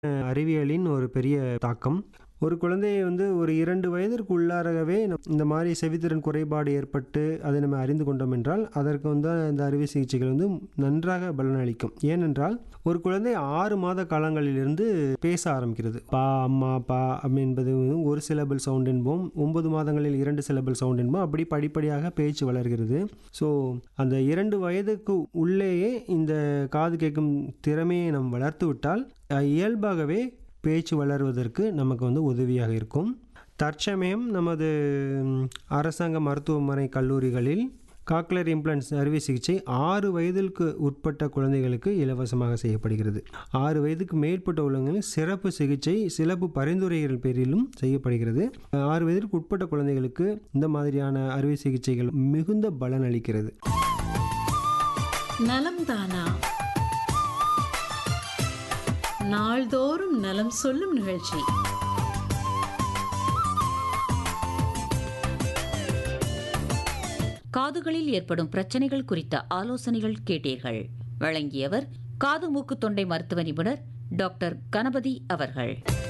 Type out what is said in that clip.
அறிவியலின் ஒரு பெரிய தாக்கம் ஒரு குழந்தையை வந்து ஒரு இரண்டு வயதிற்கு உள்ளாரவே நம் இந்த மாதிரி செவித்திறன் குறைபாடு ஏற்பட்டு அதை நம்ம அறிந்து கொண்டோம் என்றால் அதற்கு வந்து இந்த அறுவை சிகிச்சைகள் வந்து நன்றாக பலனளிக்கும் ஏனென்றால் ஒரு குழந்தை ஆறு மாத காலங்களிலிருந்து பேச ஆரம்பிக்கிறது பா அம்மா பா அப்படி என்பது வந்து ஒரு சிலபிள் சவுண்ட் என்போம் ஒன்பது மாதங்களில் இரண்டு சிலபிள் சவுண்ட் என்போம் அப்படி படிப்படியாக பேச்சு வளர்கிறது ஸோ அந்த இரண்டு வயதுக்கு உள்ளேயே இந்த காது கேட்கும் திறமையை நாம் வளர்த்து விட்டால் அஹ், இயல்பாகவே பேச்சு வளர்வதற்கு நமக்கு வந்து உதவியாக இருக்கும் தற்சமயம் நமது ம், அரசாங்க மருத்துவமனை கல்லூரிகளில் காக்லர் இம்ப்ளான்ஸ் அறுவை சிகிச்சை ஆறு வயதிற்கு உட்பட்ட குழந்தைகளுக்கு இலவசமாக செய்யப்படுகிறது ஆறு வயதுக்கு மேற்பட்ட உள்ளவங்களுக்கு சிறப்பு சிகிச்சை சிறப்பு பரிந்துரைகள் பேரிலும் செய்யப்படுகிறது ஆறு வயதிற்கு உட்பட்ட குழந்தைகளுக்கு இந்த மாதிரியான அறுவை சிகிச்சைகள் மிகுந்த பலன் அளிக்கிறது நலம் தானா நாள்தோறும் நலம் சொல்லும் நிகழ்ச்சி காதுகளில் ஏற்படும் பிரச்சனைகள் குறித்த ஆலோசனைகள் கேட்டீர்கள் வழங்கியவர் காது மூக்கு தொண்டை மருத்துவ நிபுணர் டாக்டர் கணபதி அவர்கள்